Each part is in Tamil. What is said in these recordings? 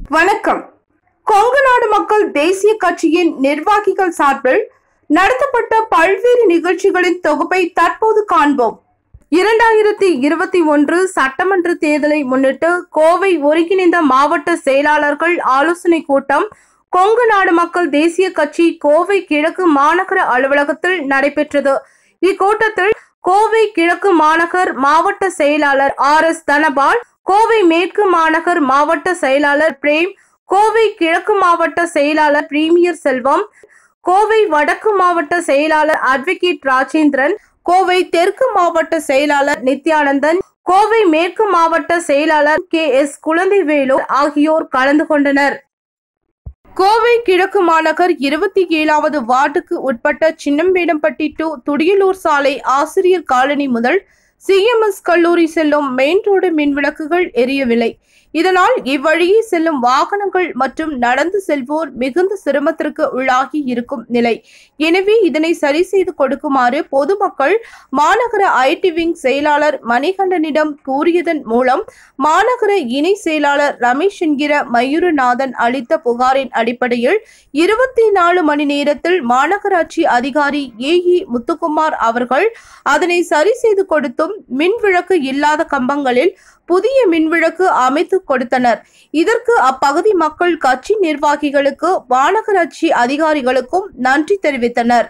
வணக்கம் கொங்கு நாடு மக்கள் தேசிய கட்சியின் நிர்வாகிகள் சார்பில் நடத்தப்பட்ட பல்வேறு நிகழ்ச்சிகளின் தொகுப்பை தற்போது காண்போம் இரண்டாயிரத்தி இருபத்தி ஒன்று சட்டமன்ற தேர்தலை முன்னிட்டு கோவை ஒருங்கிணைந்த மாவட்ட செயலாளர்கள் ஆலோசனை கூட்டம் கொங்கு நாடு மக்கள் தேசிய கட்சி கோவை கிழக்கு மாநகர அலுவலகத்தில் நடைபெற்றது இக்கூட்டத்தில் கோவை கிழக்கு மாநகர் மாவட்ட செயலாளர் ஆர் எஸ் தனபால் கோவை மேற்கு மாநகர் மாவட்ட செயலாளர் பிரேம் கோவை கிழக்கு மாவட்ட செயலாளர் பிரீமியர் செல்வம் கோவை வடக்கு மாவட்ட செயலாளர் அட்வொகேட் ராஜேந்திரன் கோவை தெற்கு மாவட்ட செயலாளர் நித்யானந்தன் கோவை மேற்கு மாவட்ட செயலாளர் கே எஸ் குழந்தைவேலு ஆகியோர் கலந்து கொண்டனர் கோவை கிழக்கு மாநகர் இருபத்தி ஏழாவது வார்டுக்கு உட்பட்ட சின்னம்பேடம்பட்டி டு துடியலூர் சாலை ஆசிரியர் காலனி முதல் சிஎம்எஸ் கல்லூரி செல்லும் மெயின் ரோடு மின் விளக்குகள் எரியவில்லை இதனால் இவ்வழியே செல்லும் வாகனங்கள் மற்றும் நடந்து செல்வோர் மிகுந்த சிரமத்திற்கு உள்ளாகி இருக்கும் நிலை எனவே இதனை சரி செய்து கொடுக்குமாறு பொதுமக்கள் மாநகர ஐடி விங் செயலாளர் மணிகண்டனிடம் கூறியதன் மூலம் மாநகர இணை செயலாளர் ரமேஷ் என்கிற மயூரநாதன் அளித்த புகாரின் அடிப்படையில் இருபத்தி நாலு மணி நேரத்தில் மாநகராட்சி அதிகாரி ஏஇ முத்துக்குமார் அவர்கள் அதனை சரி செய்து கொடுத்தும் மின் விளக்கு இல்லாத கம்பங்களில் புதிய மின்விளக்கு அமைத்து கொடுத்தனர் இதற்கு அப்பகுதி மக்கள் கட்சி நிர்வாகிகளுக்கு மாநகராட்சி அதிகாரிகளுக்கும் நன்றி தெரிவித்தனர்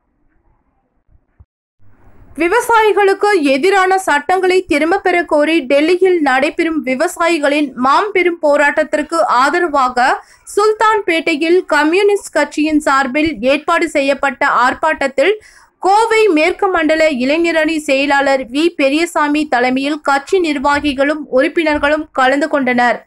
விவசாயிகளுக்கு எதிரான சட்டங்களை திரும்ப பெற கோரி டெல்லியில் நடைபெறும் விவசாயிகளின் மாம்பெரும் போராட்டத்திற்கு ஆதரவாக சுல்தான்பேட்டையில் கம்யூனிஸ்ட் கட்சியின் சார்பில் ஏற்பாடு செய்யப்பட்ட ஆர்ப்பாட்டத்தில் கோவை மேற்கு மண்டல இளைஞரணி செயலாளர் வி பெரியசாமி தலைமையில் கட்சி நிர்வாகிகளும் உறுப்பினர்களும் கலந்து கொண்டனர்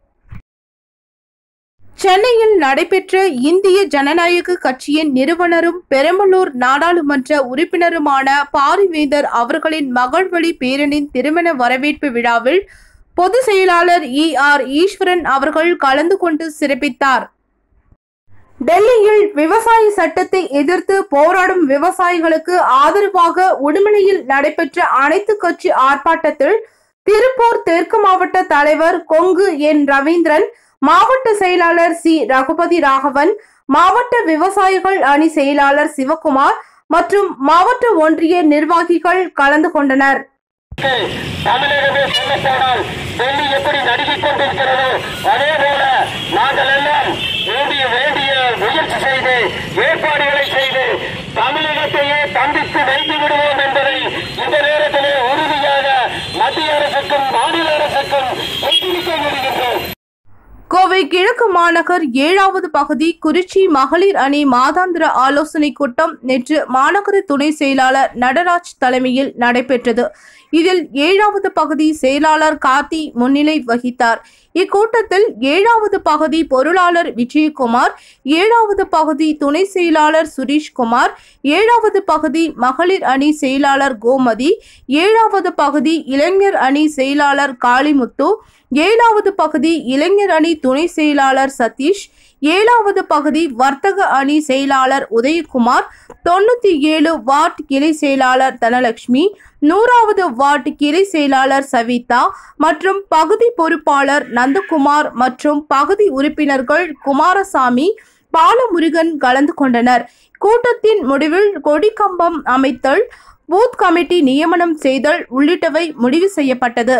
சென்னையில் நடைபெற்ற இந்திய ஜனநாயக கட்சியின் நிறுவனரும் பெரம்பலூர் நாடாளுமன்ற உறுப்பினருமான பாரிவேந்தர் அவர்களின் மகள்வழி பேரனின் திருமண வரவேற்பு விழாவில் பொதுச் செயலாளர் இ ஆர் ஈஸ்வரன் அவர்கள் கலந்து கொண்டு சிறப்பித்தார் டெல்லியில் விவசாய சட்டத்தை எதிர்த்து போராடும் விவசாயிகளுக்கு ஆதரவாக உடுமலையில் நடைபெற்ற அனைத்து கட்சி ஆர்ப்பாட்டத்தில் திருப்பூர் தெற்கு மாவட்ட தலைவர் கொங்கு என் ரவீந்திரன் மாவட்ட செயலாளர் சி ரகுபதி ராகவன் மாவட்ட விவசாயிகள் அணி செயலாளர் சிவகுமார் மற்றும் மாவட்ட ஒன்றிய நிர்வாகிகள் கலந்து கொண்டனர் தமிழகமே சொல்லப்போனால் டெல்லி எப்படி நடுங்கிக் கொண்டிருக்கிறதோ அதே போல நாங்கள் எல்லாம் வேண்டிய வேண்டிய முயற்சி செய்து ஏற்பாடுகளை செய்து தமிழகத்தையே தண்டித்து வைத்து விடுவோம் என்பதை இந்த நேரத்திலே உறுதியாக மத்திய அரசுக்கும் மாநில அரசுக்கும் எச்சரிக்கை விடுகின்றோம் கோவை கிழக்கு மாநகர் ஏழாவது பகுதி குறிச்சி மகளிர் அணி மாதாந்திர ஆலோசனை கூட்டம் நேற்று மாநகர துணை செயலாளர் நடராஜ் தலைமையில் நடைபெற்றது இதில் ஏழாவது பகுதி செயலாளர் கார்த்தி முன்னிலை வகித்தார் இக்கூட்டத்தில் ஏழாவது பகுதி பொருளாளர் விஜயகுமார் ஏழாவது பகுதி துணை செயலாளர் சுரேஷ்குமார் ஏழாவது பகுதி மகளிர் அணி செயலாளர் கோமதி ஏழாவது பகுதி இளைஞர் அணி செயலாளர் காளிமுத்து ஏழாவது பகுதி இளைஞர் அணி துணை செயலாளர் சதீஷ் ஏழாவது பகுதி வர்த்தக அணி செயலாளர் உதயகுமார் தொண்ணூத்தி ஏழு வார்டு கிளை செயலாளர் தனலட்சுமி நூறாவது வார்டு கிளை செயலாளர் சவிதா மற்றும் பகுதி பொறுப்பாளர் நந்தகுமார் மற்றும் பகுதி உறுப்பினர்கள் குமாரசாமி பாலமுருகன் கலந்து கொண்டனர் கூட்டத்தின் முடிவில் கொடிக்கம்பம் அமைத்தல் பூத் கமிட்டி நியமனம் செய்தல் உள்ளிட்டவை முடிவு செய்யப்பட்டது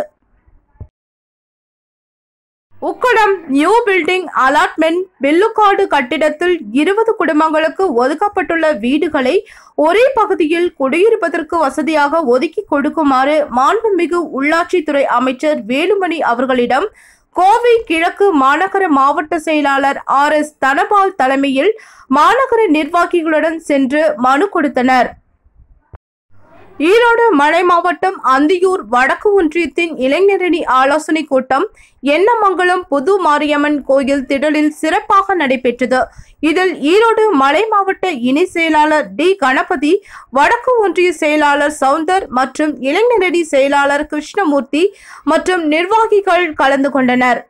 Ukkadam new building allotment Vellukadu கட்டிடத்தில் இருபது குடும்பங்களுக்கு ஒதுக்கப்பட்டுள்ள வீடுகளை ஒரே பகுதியில் குடியிருப்பதற்கு வசதியாக ஒதுக்கி கொடுக்குமாறு மாண்புமிகு உள்ளாட்சித்துறை அமைச்சர் வேலுமணி அவர்களிடம் கோவை கிழக்கு மாநகர மாவட்ட செயலாளர் ஆர் எஸ் தனபால் தலைமையில் மாநகர நிர்வாகிகளுடன் சென்று மனு கொடுத்தனர் ஈரோடு மலை மாவட்டம் அந்தியூர் வடக்கு ஒன்றியத்தின் இளைஞரணி ஆலோசனை கூட்டம் எண்ணமங்கலம் புது மாரியம்மன் கோயில் திடலில் சிறப்பாக நடைபெற்றது இதில் ஈரோடு மலை மாவட்ட இணை செயலாளர் டி கணபதி வடக்கு ஒன்றிய செயலாளர் சவுந்தர் மற்றும் இளைஞரணி செயலாளர் கிருஷ்ணமூர்த்தி மற்றும் நிர்வாகிகள் கலந்து கொண்டனர்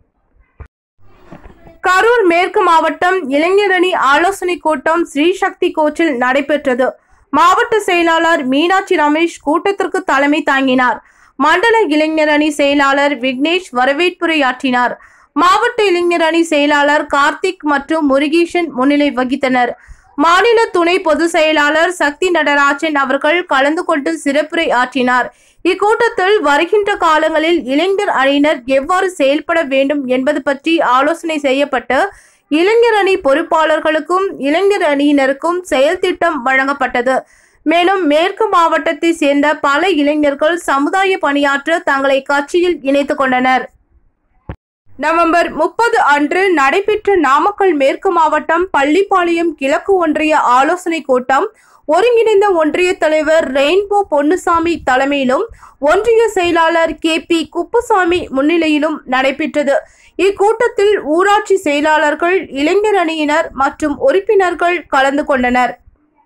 கரூர் மேற்கு மாவட்டம் இளைஞரணி ஆலோசனை கூட்டம் ஸ்ரீசக்தி கோச்சில் நடைபெற்றது மாவட்ட செயலாளர் மீனாட்சி ரமேஷ் கூட்டத்திற்கு தலைமை தாங்கினார் மண்டல இளைஞர் அணி செயலாளர் விக்னேஷ் வரவேற்புரையாற்றினார் மாவட்ட இளைஞர் அணி செயலாளர் கார்த்திக் மற்றும் முருகேசன் முன்னிலை வகித்தனர் மாநில துணை பொதுச் செயலாளர் சக்தி நடராஜன் அவர்கள் கலந்து கொண்டு சிறப்புரை ஆற்றினார் இக்கூட்டத்தில் வருகின்ற காலங்களில் இளைஞர் அணியினர் எவ்வாறு செயல்பட வேண்டும் என்பது பற்றி ஆலோசனை செய்யப்பட்டு இளைஞர் அணி பொறுப்பாளர்களுக்கும் இளைஞர் அணியினருக்கும் செயல் திட்டம் வழங்கப்பட்டது மேலும் மேற்கு மாவட்டத்தை சேர்ந்த பல இளைஞர்கள் சமுதாய பணியாற்ற தங்களை கட்சியில் இணைத்துக் கொண்டனர் நவம்பர் முப்பது அன்று நடைபெற்ற நாமக்கல் மேற்கு மாவட்டம் பள்ளிப்பாளையம் கிழக்கு ஒன்றிய ஆலோசனை கூட்டம் ஒருங்கிணைந்த ஒன்றிய தலைவர் ரெயின்போ பொன்னுசாமி தலைமையிலும் ஒன்றிய செயலாளர் கே பி குப்புசாமி முன்னிலையிலும் நடைபெற்றது இக்கூட்டத்தில் ஊராட்சி செயலாளர்கள் இளைஞர் அணியினர் மற்றும் உறுப்பினர்கள் கலந்து கொண்டனர்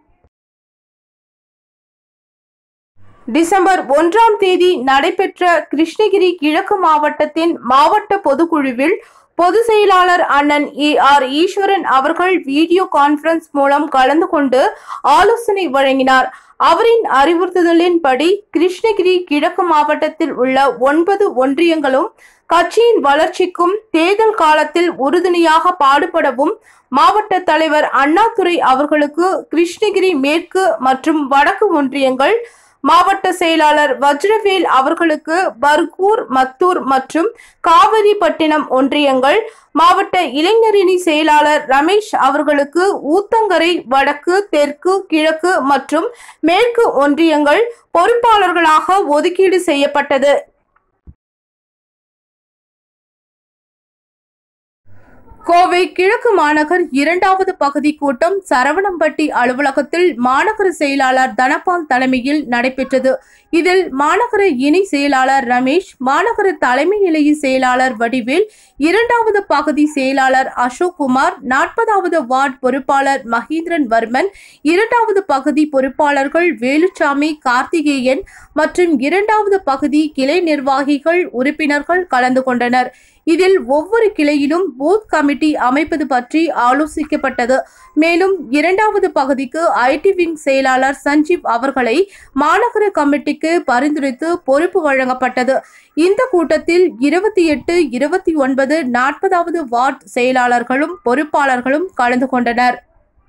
டிசம்பர் ஒன்றாம் தேதி நடைபெற்ற கிருஷ்ணகிரி கிழக்கு மாவட்டத்தின் மாவட்ட பொதுக்குழுவில் பொதுச் செயலாளர் அண்ணன் ஏ ஆர் ஈஸ்வரன் அவர்கள் வீடியோ கான்பரன்ஸ் மூலம் கலந்து கொண்டு ஆலோசனை வழங்கினார் அவரின் அறிவுறுத்தலின்படி கிருஷ்ணகிரி கிழக்கு மாவட்டத்தில் உள்ள ஒன்பது ஒன்றியங்களும் கட்சியின் வளர்ச்சிக்கும் தேர்தல் காலத்தில் உறுதுணையாக பாடுபடவும் மாவட்ட தலைவர் அண்ணாதுரை அவர்களுக்கு கிருஷ்ணகிரி மேற்கு மற்றும் வடக்கு ஒன்றியங்கள் மாவட்ட செயலாளர் வஜ்ரவேல் அவர்களுக்கு பர்கூர் மத்தூர் மற்றும் காவிரிப்பட்டினம் ஒன்றியங்கள் மாவட்ட இளைஞரணி செயலாளர் ரமேஷ் அவர்களுக்கு ஊத்தங்கரை வடக்கு தெற்கு கிழக்கு மற்றும் மேற்கு ஒன்றியங்கள் பொறுப்பாளர்களாக ஒதுக்கீடு செய்யப்பட்டது கோவை கிழக்கு மாநகர் இரண்டாவது பகுதி கூட்டம் சரவணம்பட்டி அலுவலகத்தில் மாநகர செயலாளர் தனபால் தலைமையில் நடைபெற்றது இதில் மாநகர இணை செயலாளர் ரமேஷ் மாநகர தலைமை நிலைய செயலாளர் வடிவேல் இரண்டாவது பகுதி செயலாளர் அசோக் குமார் நாற்பதாவது வார்டு பொறுப்பாளர் மகேந்திரன் வர்மன் இரண்டாவது பகுதி பொறுப்பாளர்கள் வேலுச்சாமி கார்த்திகேயன் மற்றும் இரண்டாவது பகுதி கிளை நிர்வாகிகள் உறுப்பினர்கள் கலந்து கொண்டனர் இதில் ஒவ்வொரு கிளையிலும் பூத் கமிட்டி அமைப்பது பற்றி ஆலோசிக்கப்பட்டது மேலும் இரண்டாவது பகுதிக்கு ஐடி விங் செயலாளர் சஞ்சீவ் அவர்களை மாநகர கமிட்டிக்கு பரிந்துரைத்து பொறுப்பு வழங்கப்பட்டது இந்த கூட்டத்தில் இருபத்தி எட்டு இருபத்தி ஒன்பது நாற்பதாவது வார்டு செயலாளர்களும் பொறுப்பாளர்களும் கலந்து கொண்டனர்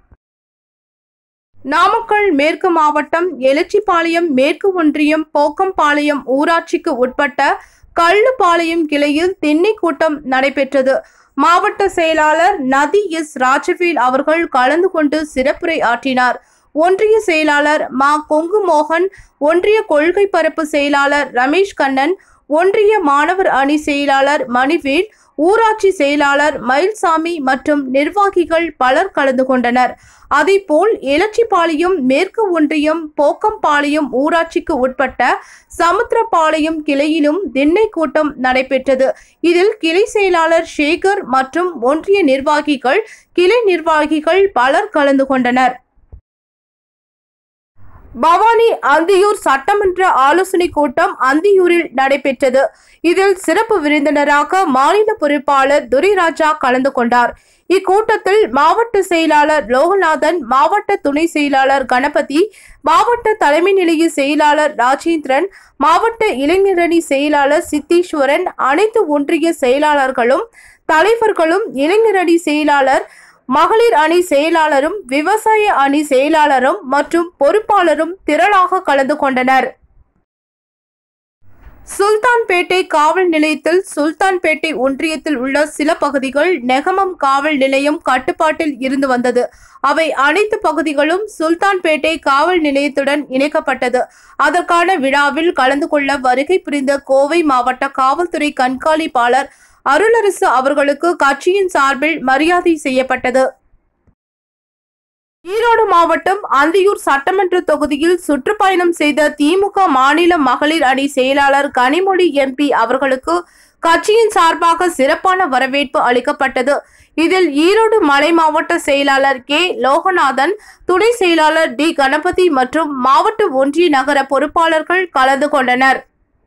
நாமக்கல் மேற்கு மாவட்டம் எலச்சிபாளையம் மேற்கு ஒன்றியம் போக்கம்பாளையம் ஊராட்சிக்கு உட்பட்ட கள்ளுப்பாளையம் கிளையில் திண்ணை கூட்டம் நடைபெற்றது மாவட்ட செயலாளர் நதி எஸ் ராஜவேல் அவர்கள் கலந்து கொண்டு சிறப்புரை ஆற்றினார் ஒன்றிய செயலாளர் மா கொங்கு மோகன் ஒன்றிய கொள்கை பரப்பு செயலாளர் ரமேஷ் கண்ணன் ஒன்றிய மாணவர் அணி செயலாளர் மணிவேல் ஊராட்சி செயலாளர் மயில்சாமி மற்றும் நிர்வாகிகள் பலர் கலந்து கொண்டனர் அதேபோல் எலச்சிபாளையம் மேற்கு ஒன்றியம் போக்கம்பாளையம் ஊராட்சிக்கு உட்பட்ட சமுத்திரபாளையம் கிளையிலும் திண்ணை கூட்டம் நடைபெற்றது இதில் கிளை செயலாளர் சேகர் மற்றும் ஒன்றிய நிர்வாகிகள் கிளை நிர்வாகிகள் பலர் கலந்து கொண்டனர் பவானி அந்தியூர் சட்டமன்ற ஆலோசனை கூட்டம் அந்தியூரில் நடைபெற்றது இதில் சிறப்பு விருந்தினராக மாநில பொறுப்பாளர் துரைராஜா கலந்து கொண்டார் இக்கூட்டத்தில் மாவட்ட செயலாளர் லோகநாதன் மாவட்ட துணை செயலாளர் கணபதி மாவட்ட தலைமை நிலைய செயலாளர் ராஜேந்திரன் மாவட்ட இளைஞரணி செயலாளர் சித்தீஸ்வரன் அனைத்து ஒன்றிய செயலாளர்களும் தலைவர்களும் இளைஞரணி செயலாளர் மகளிர் அணி செயலாளரும் விவசாய அணி செயலாளரும் மற்றும் பொறுப்பாளரும் திரளாக கலந்து கொண்டனர் சுல்தான்பேட்டை காவல் நிலையத்தில் சுல்தான்பேட்டை ஒன்றியத்தில் உள்ள சில பகுதிகள் நெகமம் காவல் நிலையம் கட்டுப்பாட்டில் இருந்து வந்தது அவை அனைத்து பகுதிகளும் சுல்தான்பேட்டை காவல் நிலையத்துடன் இணைக்கப்பட்டது அதற்கான விழாவில் கலந்து கொள்ள வருகை புரிந்த கோவை மாவட்ட காவல்துறை கண்காணிப்பாளர் அருளரசு அவர்களுக்கு கட்சியின் சார்பில் மரியாதை செய்யப்பட்டது ஈரோடு மாவட்டம் அந்தியூர் சட்டமன்ற தொகுதியில் சுற்றுப்பயணம் செய்த திமுக மாநில மகளிர் அணி செயலாளர் கனிமொழி எம்பி அவர்களுக்கு கட்சியின் சார்பாக சிறப்பான வரவேற்பு அளிக்கப்பட்டது இதில் ஈரோடு மலை மாவட்ட செயலாளர் கே லோகநாதன் துணை செயலாளர் டி கணபதி மற்றும் மாவட்ட ஒன்றிய நகர பொறுப்பாளர்கள் கலந்து கொண்டனர்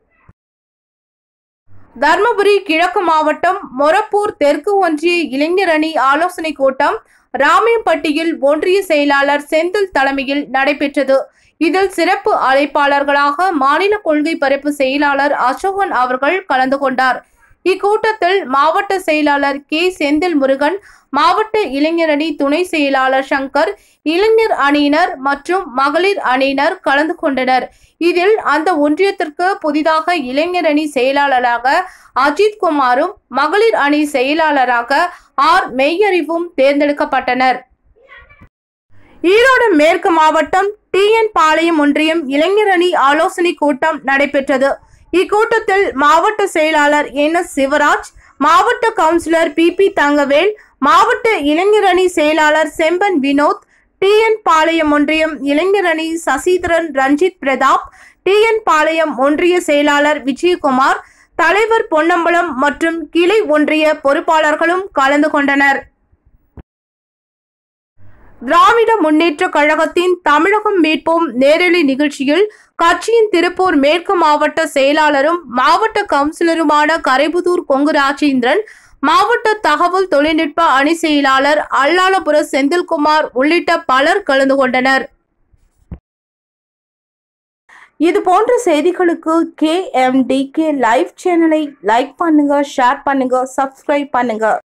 தர்மபுரி கிழக்கு மாவட்டம் மொரப்பூர் தெற்கு ஒன்றிய இளைஞர் அணி ஆலோசனை கூட்டம் ராமியம்பட்டியில் ஒன்றிய செயலாளர் செந்தில் தலைமையில் நடைபெற்றது இதில் சிறப்பு அழைப்பாளர்களாக மாநில கொள்கை பரப்பு செயலாளர் அசோகன் அவர்கள் கலந்து கொண்டார் இக்கூட்டத்தில் மாவட்ட செயலாளர் கே செந்தில் முருகன் மாவட்ட இளைஞரணி துணை செயலாளர் சங்கர் இளைஞர் அணியினர் மற்றும் மகளிர் அணியினர் கலந்து கொண்டனர் இதில் அந்த ஒன்றியத்திற்கு புதிதாக இளைஞரணி செயலாளராக அஜித் குமாரும் மகளிர் அணி செயலாளராக ஆர் மெய்யறிவும் தேர்ந்தெடுக்கப்பட்டனர் ஈரோடு மேற்கு மாவட்டம் டிஎன் பாளையம் ஒன்றியம் இளைஞரணி ஆலோசனை கூட்டம் நடைபெற்றது இக்கூட்டத்தில் மாவட்ட செயலாளர் என் எஸ் சிவராஜ் மாவட்ட கவுன்சிலர் பி பி தங்கவேல் மாவட்ட இளைஞரணி செயலாளர் செம்பன் வினோத் டிஎன் பாளையம் ஒன்றியம் இளைஞரணி சசிதரன் ரஞ்சித் பிரதாப் டிஎன் பாளையம் ஒன்றிய செயலாளர் விஜயகுமார் தலைவர் பொன்னம்பலம் மற்றும் கிளை ஒன்றிய பொறுப்பாளர்களும் கலந்து கொண்டனர் திராவிட முன்னேற்ற கழகத்தின் தமிழகம் மீட்போம் நேரலை நிகழ்ச்சியில் கட்சியின் திருப்பூர் மேற்கு மாவட்ட செயலாளரும் மாவட்ட கவுன்சிலருமான கரைபுதூர் கொங்கு ராஜேந்திரன் மாவட்ட தகவல் தொழில்நுட்ப அணி செயலாளர் அல்லாலபுர செந்தில்குமார் உள்ளிட்ட பலர் கலந்து கொண்டனர் இது போன்ற செய்திகளுக்கு K M D K live சேனலை லைக் பண்ணுங்க ஷேர் பண்ணுங்க சப்ஸ்கிரைப் பண்ணுங்க